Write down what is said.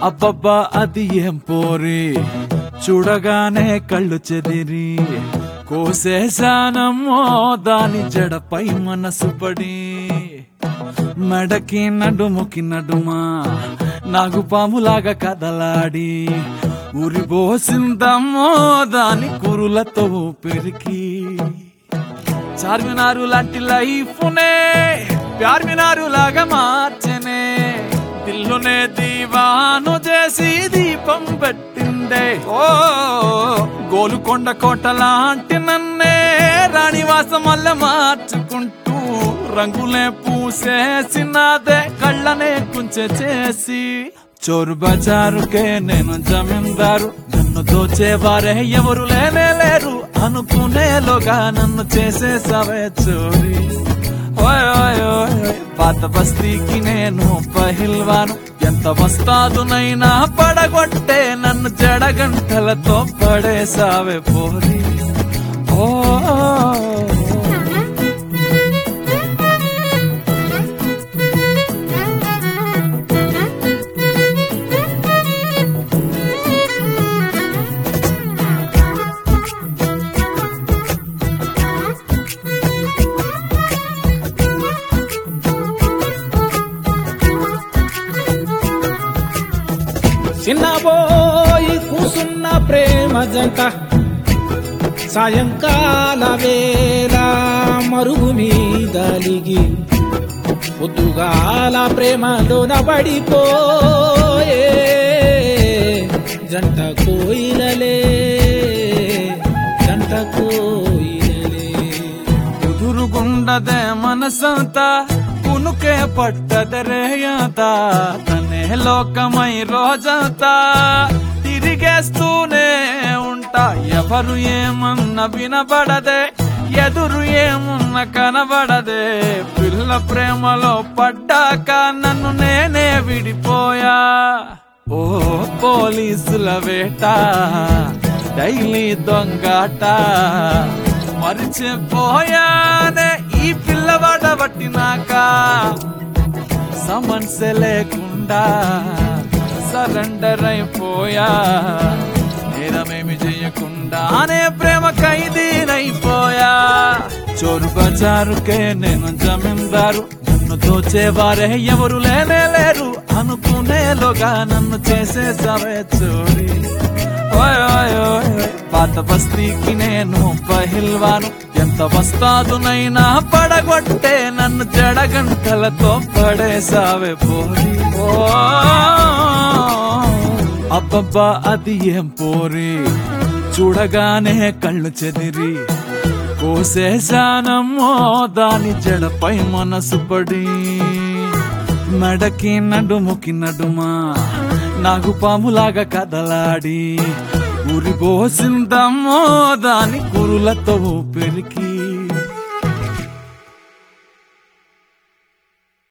అబ్బబ్బా అది ఏం పోరి చూడగానే కళ్ళు చెదిరి కోసేశానమ్మో దాని జడపై మనసు పడి మెడకి నడుముకి నడుమా నాగుపాములాగా కదలాడి ఉరిబోసిందమ్మో దాని కురులతో పెరికి చార్మినారు లాంటి లైఫ్నే ప్యార్మినారు లాగా మార్చనే దిల్లునే దీవాను చేసి దీపం పెట్టిందే ఓ గోలుకొండ కోట లాంటి నన్నే రాణివాసం వల్ల మార్చుకుంటూ రంగులే పూసేసినాదే కళ్ళనే కుంచె చేసి చోరు బజారుకే నేను జమీందారు నన్ను దోచేవారే ఎవరు లేనే లేరు అనుకునేలోగా నన్ను చేసేసావే చోరీ ఓయ్ ఓయ్ ఓయ్ ఓయ్. పాత బస్తీకి నేను పహిల్వాను ఎంత వస్తాదునైనా పడగొట్టే నన్ను జడగంటలతో పడేసావే పోరి ఓ చిన్నబోయి కూసున్న ప్రేమ జంట సాయంకాల వేళ మరుగు మీదలిగి పొద్దుగాల ప్రేమలోన పడిపోయే జంట కోయిలలే జంట కోయిలలే ఎదురుగుండదే మనసంతా కునుకే పట్టదరేయత తనే లోకమై రోజంతా తిరిగేస్తూనే ఉంటా ఎవరు ఏమన్న వినబడదే ఎదురు ఏమున్న కనబడదే పిల్ల ప్రేమలో పడ్డాక నన్ను నేనే విడిపోయా ఓ పోలీసుల వేట డైలీ దొంగాట మరిచిపోయానే ఈ పిల్లవాడ పట్టినాక సమన్స్ లేకుండా సరెండర్ అయిపోయా నేరమేమి చెయ్యకుండానే ప్రేమ ఖైదీనైపోయా చోరు బజారుకే నేను జమీందారు నన్ను దోచేవారే ఎవరు లేనే లేరు అనుకునేలోగా నన్ను చేసేసావే చోరీ ఓయ్ ఓయ్ ఓయ్ ఓయ్. పాత బస్తీకి నేను పహిల్వాను ఎంత వస్తాదునైనా పడగొట్టే నన్ను జడగంటలతో పడేసావే పోరి ఓ అబ్బబ్బా అది ఏం పోరి చూడగానే కళ్ళు చెదిరి కోసేశానమ్మో దాని జడపై మనసు పడి మెడకి నడుముకి నడుమా నాగుపాములాగా కదలాడి ఉరిపోసిందమ్మో దాని కురులతో పెరికి